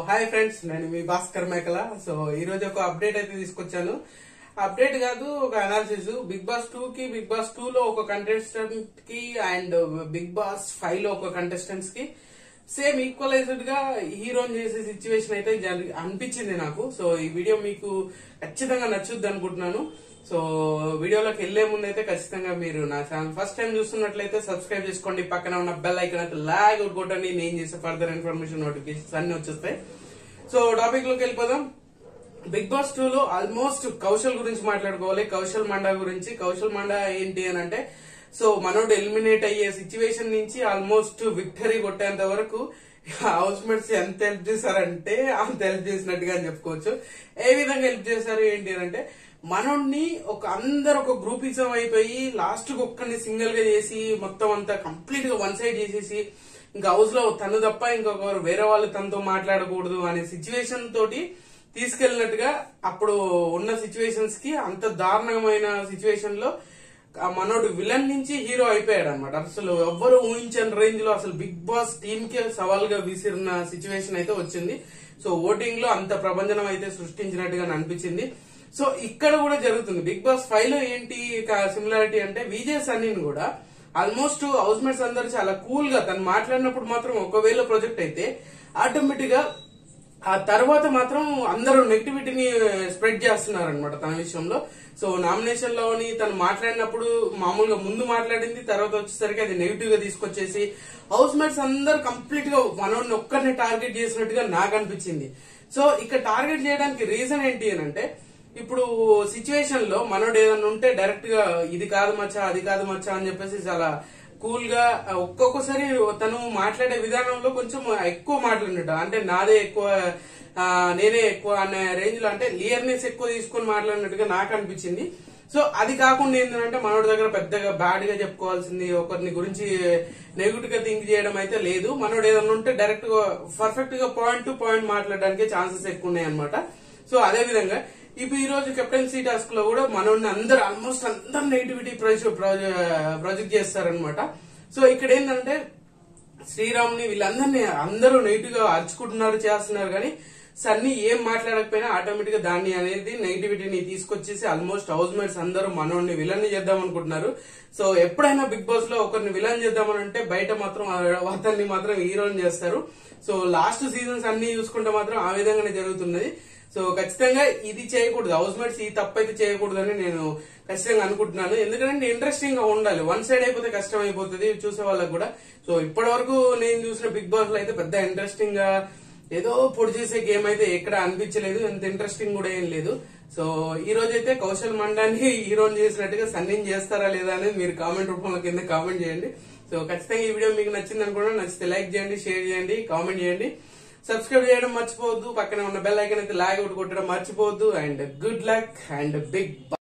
hi friends నేను మీ భాస్కర్ మేకల so ఈ రోజు ఒక అప్డేట్ అయితే తీసుకొచ్చాను అప్డేట్ కాదు ఒక అనాలిసిస్ బిగ్ బాస్ టూ కి బిగ్ బాస్ టూ లో ఒక కంటెస్టెంట్ కి అండ్ బిగ్ బాస్ ఫైవ్ లో ఒక కంటెస్టెంట్స్ కి సేమ్ ఈక్వలైజ్డ్ గా హీరోని చేసే సిచ్యువేషన్ అయితే జరి- అనిపించింది నాకు సో ఈ వీడియో మీకు ఖచ్చితంగా నచ్చుద్ది అనుకుంటున్నాను సో వీడియోలోకి వెళ్లే ముందు అయితే ఖచ్చితంగా మీరు నా ఛానల్ ఫస్ట్ టైం చూస్తున్నట్లయితే సబ్స్క్రైబ్ చేసుకోండి పక్కన ఉన్న బెల్ ఐకన్ అయితే లాగ్ అవుట్ కొట్టండి నేను చేసే ఫర్దర్ ఇన్ఫర్మేషన్ నోటిఫికేషన్స్ అన్ని వచ్చేస్తాయి సో టాపిక్ లోకి వెళ్ళిపోదాం బిగ్ బాస్ టూ లో ఆల్మోస్ట్ కౌశల్ గురించి మాట్లాడుకోవాలి కౌశల్ మండా గురించి కౌశల్ మండా ఏంటి అని అంటే సో మనోడు ఎలిమినేట్ అయ్యే సిచ్యువేషన్ నుంచి ఆల్మోస్ట్ విక్టరీ కొట్టేంత వరకు హౌస్ మేట్స్ ఎంత హెల్ప్ చేశారంటే అంత హెల్ప్ చేసినట్టుగా అని చెప్పుకోవచ్చు ఏ విధంగా హెల్ప్ చేశారు ఏంటి అని అంటే మనోడిని ఒక అందరు ఒక గ్రూపిజం అయిపోయి లాస్ట్ కి ఒక్కడిని సింగిల్ గా చేసి మొత్తం అంతా కంప్లీట్ గా వన్ సైడ్ చేసేసి ఇంకా హౌస్ లో తను తప్ప ఇంకొకరు వేరే వాళ్ళు తనతో మాట్లాడకూడదు అనే సిచ్యువేషన్ తోటి తీసుకెళ్ళినట్టుగా అప్పుడు ఉన్న సిచ్యువేషన్స్ కి అంత దారుణమైన సిచ్యువేషన్ లో ఆ మనోడు విలన్ నుంచి హీరో అయిపోయాడు అనమాట అసలు ఎవ్వరు ఊహించని రేంజ్ లో అసలు బిగ్ బాస్ టీమ్ కే సవాల్ గా విసిరిన సిచ్యువేషన్ అయితే వచ్చింది సో ఓటింగ్ లో అంత ప్రభంజనం అయితే సృష్టించినట్టుగా అనిపించింది సో ఇక్కడ కూడా జరుగుతుంది బిగ్ బాస్ ఫైవ్ లో ఏంటి సిమిలారిటీ అంటే విజయ్ సన్నీని కూడా ఆల్మోస్ట్ హౌస్ మేట్స్ అందరు చాలా కూల్ గా తను మాట్లాడినప్పుడు మాత్రం ఒకవేళ ప్రాజెక్ట్ అయితే ఆటోమేటిక్ గా ఆ తర్వాత మాత్రం అందరూ నెగిటివిటీని స్ప్రెడ్ చేస్తున్నారు అనమాట తన విషయంలో సో నామినేషన్ లోని తను మాట్లాడినప్పుడు మామూలుగా ముందు మాట్లాడింది తర్వాత వచ్చేసరికి అది నెగిటివ్ గా తీసుకొచ్చేసి హౌస్ మేట్స్ అందరు కంప్లీట్ గా మనోడిని ఒక్కరిని టార్గెట్ చేసినట్టుగా నాకు అనిపించింది సో ఇక్కడ టార్గెట్ చేయడానికి రీజన్ ఏంటి అని అంటే ఇప్పుడు సిచ్యువేషన్ లో మనోడు ఏదైనా ఉంటే డైరెక్ట్ గా ఇది కాదు మచ్చా అది కాదు మచ్చా అని చెప్పేసి చాలా కూల్ గా ఒక్కొక్కసారి తను మాట్లాడే విధానంలో కొంచెం ఎక్కువ మాట్లాడినట్టు అంటే నాదే ఎక్కువ ఆ, నేనే ఎక్కువ అనే రేంజ్ లో అంటే లియర్నెస్ ఎక్కువ తీసుకొని మాట్లాడినట్టుగా నాకు అనిపించింది సో అది కాకుండా ఏంటంటే మనోడి దగ్గర పెద్దగా బ్యాడ్ గా చెప్పుకోవాల్సింది ఒకరిని గురించి నెగిటివ్ గా థింక్ చేయడం అయితే లేదు మనోడు ఏదైనా ఉంటే డైరెక్ట్ గా పర్ఫెక్ట్ గా పాయింట్ టు పాయింట్ మాట్లాడడానికి ఛాన్సెస్ ఎక్కువ ఉన్నాయి అనమాట సో అదే విధంగా ఇప్పుడు ఈ రోజు కెప్టెన్సీ టాస్క్ లో కూడా మనోడిని అందరు ఆల్మోస్ట్ అందరు నెగిటివిటీ ప్రాజెక్ట్ చేస్తారనమాట సో ఇక్కడ ఏంటంటే శ్రీరామ్ని వీళ్ళందరినీ అందరూ నెగిటివ్ గా అరుచుకుంటున్నారు చేస్తున్నారు కానీ సన్నీ ఏం మాట్లాడకపోయినా ఆటోమేటిక్ గా దాన్ని అనేది నెగిటివిటీని తీసుకొచ్చేసి ఆల్మోస్ట్ హౌస్ మేట్స్ అందరూ మనోడిని విలన్ చేద్దాం అనుకుంటున్నారు సో ఎప్పుడైనా బిగ్ బాస్ లో ఒకరిని విలన్ చేద్దామని అంటే బయట మాత్రం అతన్ని మాత్రం హీరోని చేస్తారు సో లాస్ట్ సీజన్స్ అన్ని చూసుకుంటే మాత్రం ఆ విధంగానే జరుగుతున్నది సో ఖచ్చితంగా ఇది చేయకూడదు హౌస్ మేట్స్ ఈ తప్పు అయితే చేయకూడదని నేను ఖచ్చితంగా అనుకుంటున్నాను ఎందుకంటే ఇంట్రెస్టింగ్ గా ఉండాలి వన్ సైడ్ అయిపోతే కష్టం అయిపోతుంది చూసే వాళ్ళకి కూడా సో ఇప్పటి వరకు నేను చూసిన బిగ్ బాస్ లో అయితే పెద్ద ఇంట్రెస్టింగ్ గా ఏదో పొడి చేసే గేమ్ అయితే ఎక్కడ అనిపించలేదు ఎంత ఇంట్రెస్టింగ్ కూడా ఏం లేదు సో ఈ రోజు అయితే కౌశల్ మండాన్ని హీరోని చేసినట్టుగా సన్నిన్ చేస్తారా లేదా అనేది మీరు కామెంట్ రూపంలో కింద కామెంట్ చేయండి సో ఖచ్చితంగా ఈ వీడియో మీకు నచ్చింది అనుకున్నా నచ్చితే లైక్ చేయండి షేర్ చేయండి కామెంట్ చేయండి సబ్స్క్రైబ్ చేయడం మర్చిపోవద్దు పక్కన ఉన్న బెల్ ఐకన్ అయితే లాగ్ అవుట్ కొట్టడం మర్చిపోవద్దు and good luck and big